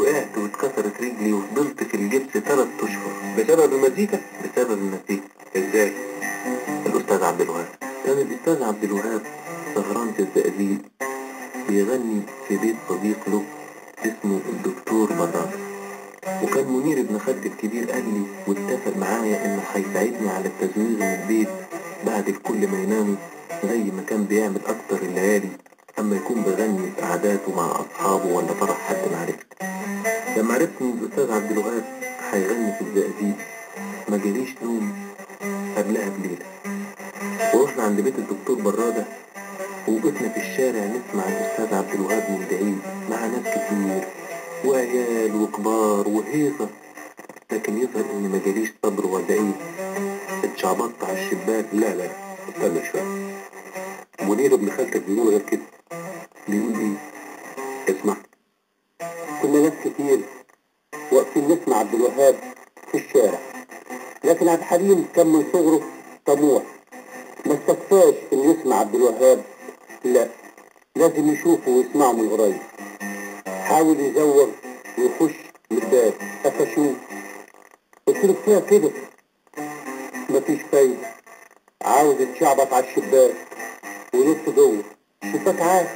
وقعت واتكسرت رجلي وفضلت في الجبس ثلاث اشهر بسبب المزيكا بسبب المزيكا ازاي الاستاذ عبد الوهاب كان الاستاذ عبد الوهاب سهران في الزقازيق بيغني في بيت صديق له اسمه الدكتور براس وكان منير ابن خالتي الكبير قال لي واتفق معايا انه هيساعدني على التزويغ من البيت بعد الكل ما يناموا زي ما كان بيعمل اكتر الليالي اما يكون بغني في قعداته مع اصحابه ولا فرح حد معرفته لما عرفت ان الاستاذ عبد الوهاب هيغني في الزقازيق ما جاليش نوم قبلها بليله ورحنا عند بيت الدكتور برادة ووقفنا في الشارع نسمع الأستاذ عبد الوهاب من بعيد مع ناس كتير وعيال وكبار وهيصة لكن يظهر إن ما جاليش صبر ولا إيه اتشعبطت على الشباك لا لا استنى شوية منير ابن خالتك بيقول غير كده بيقول إيه اسمع كنا ناس كتير واقفين نسمع عبد الوهاب في الشارع لكن عبد الحليم كان من صغره طموح ما استكفاش انه يسمع عبد الوهاب لا لازم يشوفه ويسمعه من قريب حاول يزوغ ويخش من الباب قفشوه قلت له كفايه كده مفيش فايده عاوز يتشعبط على الشباك وينط جوه الشباك عارف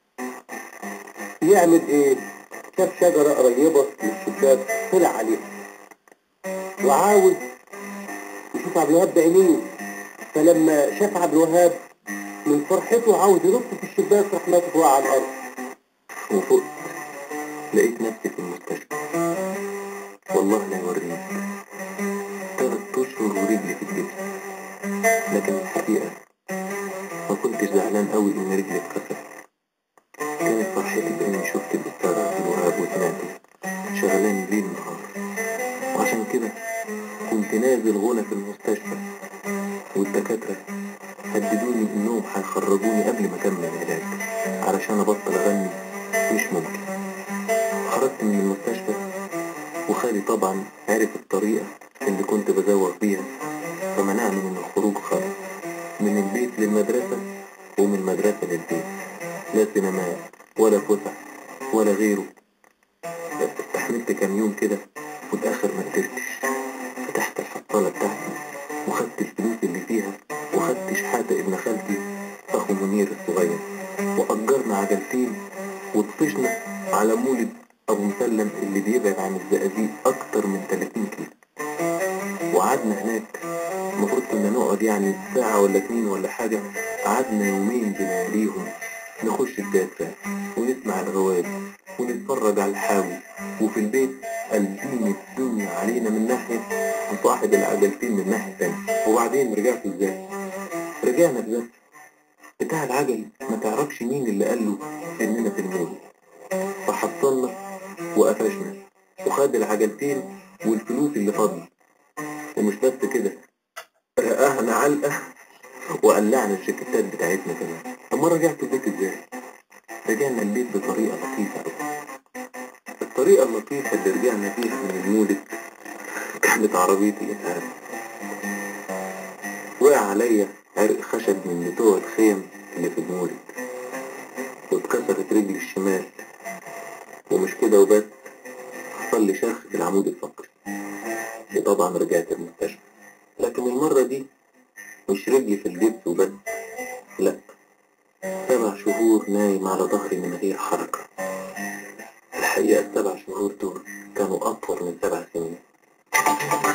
يعمل ايه شاف شجرة قريبة من الشباك طلع عليها وعاوز يشوف عبد الوهاب بعينيه فلما شاف عبد الوهاب من فرحته عاوز ينط في الشباك راح ناطط وقع على الارض وفقت لقيت نفسي في المستشفى والله لا يوريك تلات اشهر ورجلي في الجبس لكن الحقيقة ما كنتش زعلان قوي ان رجلي اتكسرت كانت فرحتي باني شفت الاستاذ عبد الوهاب وسمعته شغلاني ليل نهار وعشان كده كنت نازل غنى في المستشفى والدكاترة هددوني انهم هيخرجوني قبل ما اكمل العلاج علشان ابطل اغني مش ممكن خرجت من المستشفى وخالي طبعا عرف الطريقة اللي كنت بزوغ بيها فمنعني من الخروج خالص من البيت للمدرسة ومن المدرسة للبيت لا سينمات ولا فسح ولا غيره استحملت كام يوم كده وتأخر ما قدرتش فتحت الحصالة بتاعتي وخدت الفلوس اللي فيها وخدت شحاتة ابن خالتي أخو منير الصغير وأجرنا عجلتين وطفشنا على مولد أبو مسلم اللي بيبعد عن الزقازيق أكتر من 30 كيلو وقعدنا هناك المفروض كنا نقعد يعني ساعة ولا اتنين ولا حاجة قعدنا يومين بنعليهم نخش الدافع ونسمع الغواب ونتفرج على الحاوي وفي البيت قلبين الدنيا علينا من ناحية وصاحب العجلتين من ناحية تانية وبعدين رجعت ازاي؟ رجعنا بذات بتاع العجل ما تعرفش مين اللي قال له اننا في المول فحصلنا وقفشنا وخد العجلتين والفلوس اللي فاضله ومش بس كده رقانا علقة وقلعنا الشيكتات بتاعتنا كمان اما رجعت البيت ازاي رجعنا البيت بطريقة لطيفة أوي الطريقة اللطيفة اللي رجعنا فيها من المولد كانت عربية الإسعاف وقع عليا عرق خشب من بتوع الخيم اللي في المولد واتكسرت رجلي الشمال ومش كده وبس حصل لي شرخ في العمود الفقري وطبعا رجعت المستشفى لكن المرة دي مش رجلي في الجبس وبس لا سبع شهور نايم على ظهري من غير حركة الحقيقة السبع شهور دول كانوا أطول من سبع سنين